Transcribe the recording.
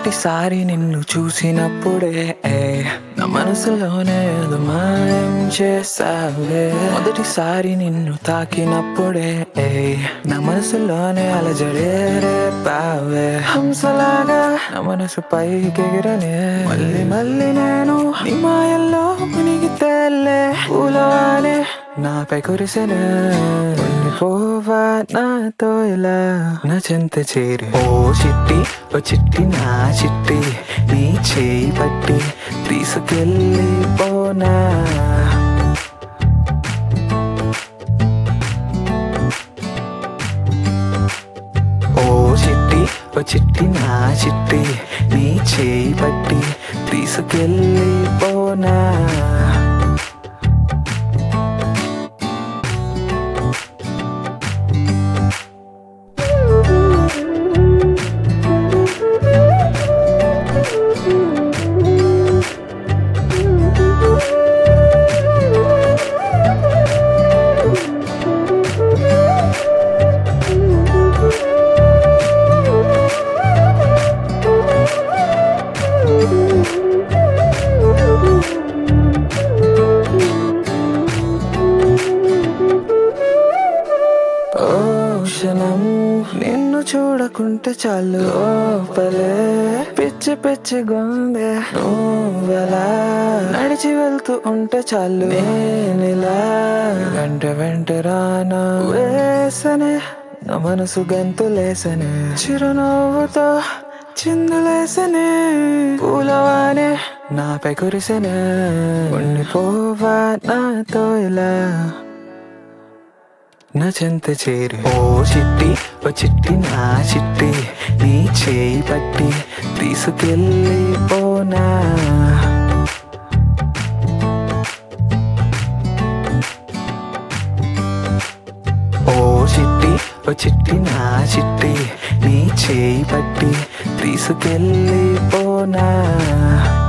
మొదటిసారి నిన్ను చూసినప్పుడే ఏ, నా మనసులోనే ఏదో మాయం చేసావే మొదటిసారి నిన్ను తాకినప్పుడే ఏ, నా మనసులోనే అలజడే రేపావే హంసలాగా నా మనసు పైకెగిరనే మళ్ళీ మళ్ళీ నేను నీ మాయల్లో మునిగి తేలే పూలవానే నాపై కురిసెనే పోవా నాతో ఇలా నా చెంత చేరి ఓ చిట్టి ఓ చిట్టి నా చిట్టి నీ చేయి పట్టి తీసుకెళ్ళి పోనా ఓ చిట్టి ఓ చిట్టి నా చిట్టి నీ చేయి పట్టి తీసుకెళ్ళి పోనా ఓ క్షణం నిన్ను చూడకుంటే చాలు లోపలే పిచ్చి పిచ్చి గుండె నువ్వెలా నడిచి వెళ్తూ ఉంటే చాలు నేనిలా వెంట వెంట రానా వేసనే నా మనసు గంతులేసనే చిరునవ్వుతో చిందులేసనే పూలవానే నాపై కురిసెనే ఉండిపోవా నాతో ఇలా నా చెంత చేరి ఓ చిట్టి ఓ చిట్టి నా చిట్టి నీ చేయి పట్టి తీసుకెళ్ళి పోనా ఓ చిట్టి ఓ చిట్టి నా చిట్టి నీ చేయి పట్టి తీసుకెళ్ళి పోనా